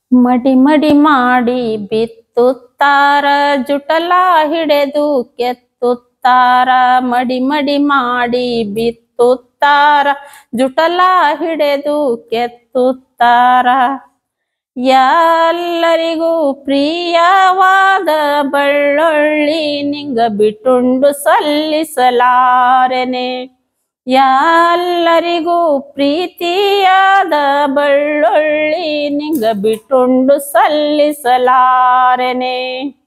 ಮಡಿ ಮಡಿ ಮಾಡಿ ಬಿತ್ತುತ್ತಾರ ಜುಟಲ ಹಿಡಿದು ಕೆತ್ತುತ್ತಾರ ಮಡಿ ಮಡಿ ಮಾಡಿ ಬಿತ್ತುತ್ತಾರ ಜುಟಲ ಹಿಡಿದು ಕೆತ್ತುತ್ತಾರ ಎಲ್ಲರಿಗೂ ಪ್ರಿಯವಾದ ಬಳ್ಳೊಳ್ಳಿ ನಿಂಗ ಬಿಟುಂಡು ಸಲ್ಲಿಸಲಾರೆನೆ ಎಲ್ಲರಿಗೂ ಪ್ರೀತಿಯಾದ ಬಳ್ಳೊಳ್ಳಿ ನಿಂಗ ಬಿಟುಂಡು ಸಲ್ಲಿಸಲಾರೆನೆ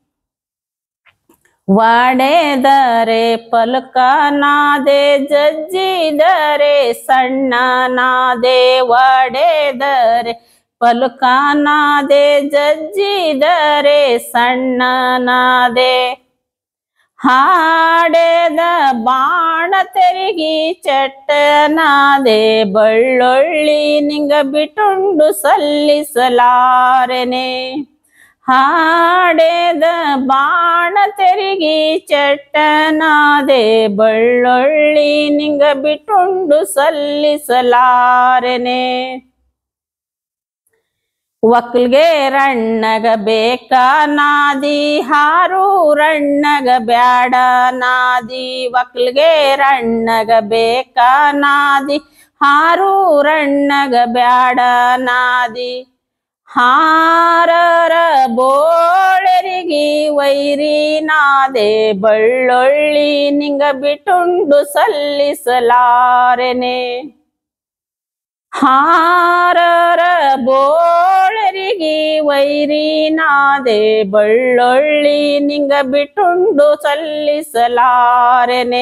ವಾಡೆದರೆ ಪಲಕನಾದೆ ಜಜ್ಜಿದರೆ ಸಣ್ಣನಾದೆ ವಾಡೆದರೆ ಪಲಕನಾದೆ ಜಜ್ಜಿದರೆ ಸಣ್ಣನಾದೆ ಹಾಡೆದ ಬಾಣ ತೆರಿಗಿ ಚಟ್ಟನಾದೆ ಬಳ್ಳೊಳ್ಳಿ ನಿಂಗ ಬಿಟುಂಡು ಸಲ್ಲಿಸಲಾರೆನೆ ಹಾಡೆದ ಬಾಣ ತೆರಿಗಿ ಚಟ್ಟನಾದೆ ಬಳ್ಳೊಳ್ಳಿ ನಿಂಗ ಬಿಟುಂಡು ಸಲ್ಲಿಸಲಾರೆನೆ ಒಕ್ಲ್ಗೆ ರಣ್ಣಗ ಬೇಕ ನಾದಿ ಹಾರು ರಣ್ಣಗ ಬ್ಯಾಡ ನಾದಿ ಒಕ್ಲ್ಗೆ ರಣ್ಣಗ ಬೇಕ ನಾದಿ ಹಾರು ರಣ್ಣಗ ಬ್ಯಾಡ ನಾದಿ ಹಾರರ ಬೋಳರಿಗೆ ವೈರಿ ನಾದೆ ಬಳ್ಳೊಳ್ಳಿ ನಿಂಗ ಬಿಟುಂಡು ಸಲ್ಲಿಸಲಾರೆನೆ ಹಾರರ ಬೋಳರಿಗೆ ವೈರಿ ನಾದೆ ಬಳ್ಳೊಳ್ಳಿ ನಿಂಗ ಬಿಟುಂಡು ಸಲ್ಲಿಸಲಾರೆನೆ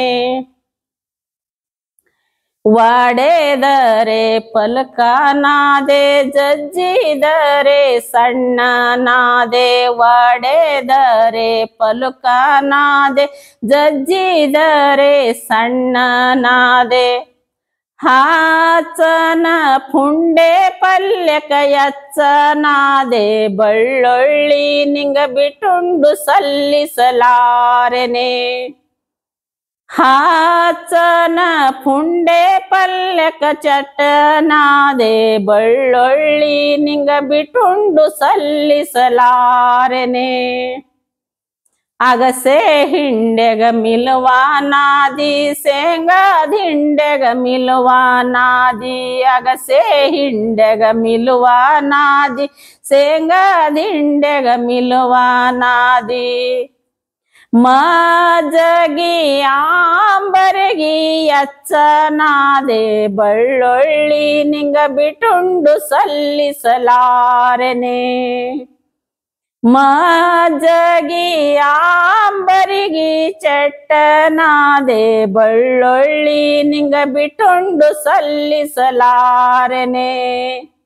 ವಾಡೆದರೆ ಪಲಕನಾದೆ ಜಜ್ಜಿದರೆ ಸಣ್ಣನಾದೆ ವಾಡೆದರೆ ಪಲಕನಾದೆ ಜಜ್ಜಿದರೆ ಸಣ್ಣನಾದೆ ಹಾಚನ ಪುಂಡೆ ಪಲ್ಯಕ ಯಚ್ಚನಾದೆ ಬಳ್ಳೊಳ್ಳಿ ನಿಂಗ ಬಿಟುಂಡು ಸಲ್ಲಿಸಲಾರೆನೆ ಹಾಚನ ಪುಂಡೆ ಪಲ್ಯಕ ಚಟನಾದೆ ಬಳ್ಳೊಳ್ಳಿ ನಿಂಗ ಬಿಟುಂಡು ಸಲ್ಲಿಸಲಾರೆನೆ ಅಗಸೆ ಹಿಂಡೆಗ ಮಿಲುವಾನಾದಿ ಶೇಂಗಾದ ಹಿಂಡೆಗ ಮಿಲುವಾನಾದಿ ಅಗಸೆ ಹಿಂಡೆಗ ಮಿಲುವಾನಾದಿ ಶೇಂಗಾದ ಹಿಂಡೆಗ ಮಿಲುವಾನಾದಿ ಮಜಗಿ ಆಂಬರಗಿ ಅಚ್ಚನಾದೆ ಬಳ್ಳೊಳ್ಳಿ ನಿಂಗ ಬಿಟುಂಡು ಸಲ್ಲಿಸಲಾರೆನೆ ಮಜಗಿ ಆಂಬರಿಗಿ ಚಟ್ಟನಾದೆ ಬಳ್ಳೊಳ್ಳಿ ನಿಂಗ ಬಿಟುಂಡು ಸಲ್ಲಿಸಲಾರೆನೆ